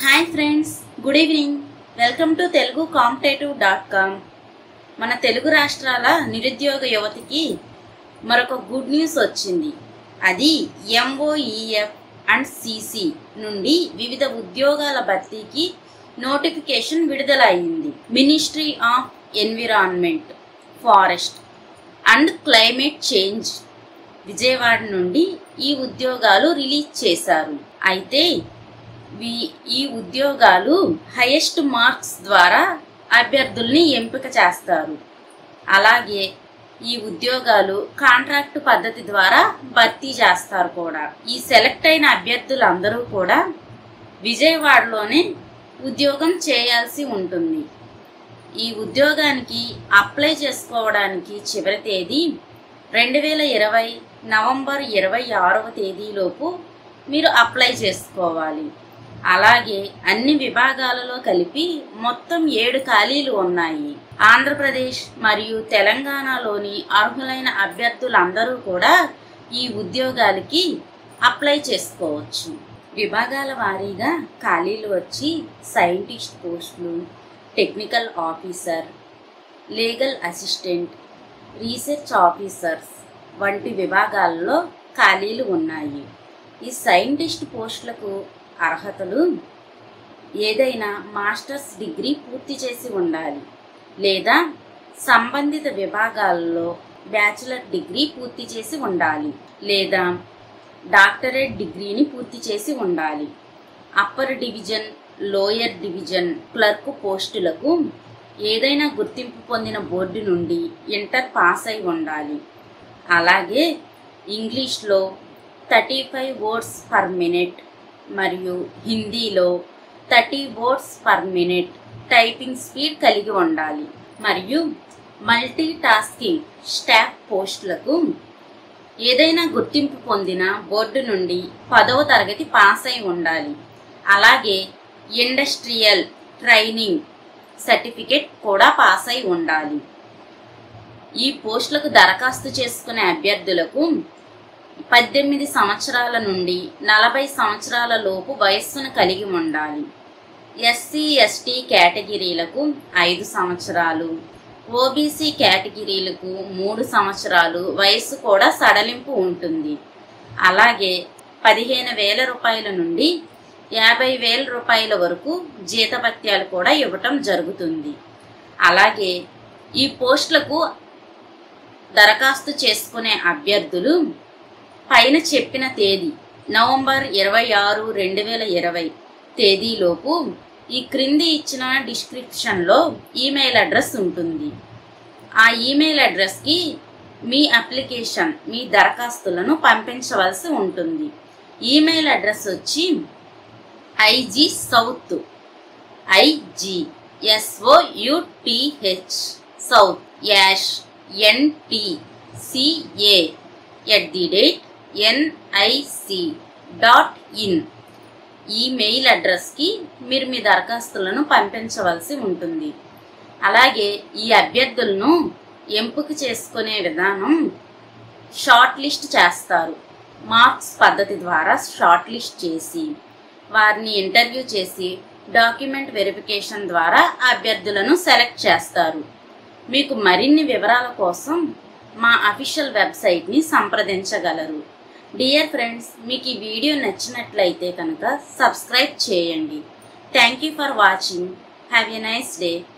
hi friends good evening welcome to Telugu competitive dot com మన తెలుగు రాష్ట్రాల నిరుద్యోగ యువతికి మరొక గుడ్ న్యూస్ వచ్చింది అది ఎంఓఈఎఫ్ అండ్ సిసి నుండి వివిధ ఉద్యోగాల భర్తీకి నోటిఫికేషన్ విడుదల అయింది ministry of environment forest and climate change Vijayawada నుండి ఈ ఉద్యోగాలు రిలీజ్ చేశారు అయితే వి- ఈ ఉద్యోగాలు హైయెస్ట్ మార్క్స్ ద్వారా అభ్యర్థుల్ని ఎంపిక చేస్తారు అలాగే ఈ ఉద్యోగాలు కాంట్రాక్ట్ పద్ధతి ద్వారా భర్తీ చేస్తారు కూడా ఈ సెలెక్ట్ అయిన అభ్యర్థులందరూ కూడా విజయవాడలోనే ఉద్యోగం చేయాల్సి ఉంటుంది ఈ ఉద్యోగానికి అప్లై చేసుకోవడానికి చివరి తేదీ రెండు వేల ఇరవై నవంబర్ ఇరవై ఆరవ తేదీలోపు మీరు అప్లై చేసుకోవాలి అలాగే అన్ని విభాగాలలో కలిపి మొత్తం ఏడు ఖాళీలు ఉన్నాయి ఆంధ్రప్రదేశ్ మరియు తెలంగాణలోని అర్హులైన అభ్యర్థులందరూ కూడా ఈ ఉద్యోగాలకి అప్లై చేసుకోవచ్చు విభాగాల వారీగా ఖాళీలు వచ్చి సైంటిస్ట్ పోస్టులు technical officer legal assistant research officers వంటి విభాగాల్లో ఖాళీలు ఉన్నాయి ఈ సైంటిస్ట్ పోస్టులకు అర్హతలు ఏదైనా మాస్టర్స్ డిగ్రీ పూర్తి చేసి ఉండాలి లేదా సంబంధిత విభాగాల్లో బ్యాచిలర్ డిగ్రీ పూర్తి చేసి ఉండాలి లేదా డాక్టరేట్ డిగ్రీని పూర్తి చేసి ఉండాలి upper division lower division clerk పోస్టులకు ఏదైనా గుర్తింపు పొందిన బోర్డు నుండి ఇంటర్ పాస్ అయి ఉండాలి అలాగే ఇంగ్లీష్లో thirty five words per minute మరియు హిందీలో thirty words per minute typing speed కలిగి ఉండాలి మరియు మల్టీ టాస్కింగ్ స్టాఫ్ పోస్టులకు ఏదైనా గుర్తింపు పొందిన బోర్డు నుండి పదవ తరగతి పాస్ అయి ఉండాలి అలాగే ఇండస్ట్రియల్ ట్రైనింగ్ సర్టిఫికేట్ కూడా పాస్ అయి ఉండాలి ఈ పోస్టులకు దరఖాస్తు చేసుకునే అభ్యర్థులకు పద్దెనిమిది సంవత్సరాల నుండి నలభై సంవత్సరాల లోపు వయస్సును కలిగి ఉండాలి ఎస్సీ ఎస్టీ కేటగిరీలకు ఐదు సంవత్సరాలు ఓబీసీ కేటగిరీలకు మూడు సంవత్సరాలు వయస్సు కూడా సడలింపు ఉంటుంది అలాగే పదిహేను వేల రూపాయల నుండి యాభై వేల రూపాయల వరకు జీతభత్యాలు కూడా ఇవ్వటం జరుగుతుంది అలాగే ఈ పోస్టులకు దరఖాస్తు చేసుకునే అభ్యర్థులు పైన చెప్పిన తేదీ నవంబర్ ఇరవై ఆరు రెండు వేల ఇరవై తేదీలోపు ఈ క్రింది ఇచ్చిన డిస్క్రిప్షన్లో ఈమెయిల్ అడ్రస్ ఉంటుంది ఆ ఈమెయిల్ అడ్రస్కి మీ అప్లికేషన్ మీ దరఖాస్తులను పంపించవలసి ఉంటుంది ఈమెయిల్ అడ్రస్ వచ్చి IG south IG S O U T H south ash NT CA at the rate NIC dot in email అడ్రస్కి మీరు మీ దరఖాస్తులను పంపించవలసి ఉంటుంది అలాగే ఈ అభ్యర్థులను ఎంపిక చేసుకునే విధానం షార్ట్ లిస్ట్ చేస్తారు మార్క్స్ పద్ధతి ద్వారా షార్ట్ లిస్ట్ చేసి వారిని ఇంటర్వ్యూ చేసి డాక్యుమెంట్ వెరిఫికేషన్ ద్వారా అభ్యర్థులను సెలెక్ట్ చేస్తారు మీకు మరిన్ని వివరాల కోసం మా అఫీషియల్ వెబ్సైట్ని సంప్రదించగలరు డియర్ ఫ్రెండ్స్ మీకు ఈ వీడియో నచ్చినట్లయితే కనుక సబ్స్క్రైబ్ చేయండి thank you for watching have a nice day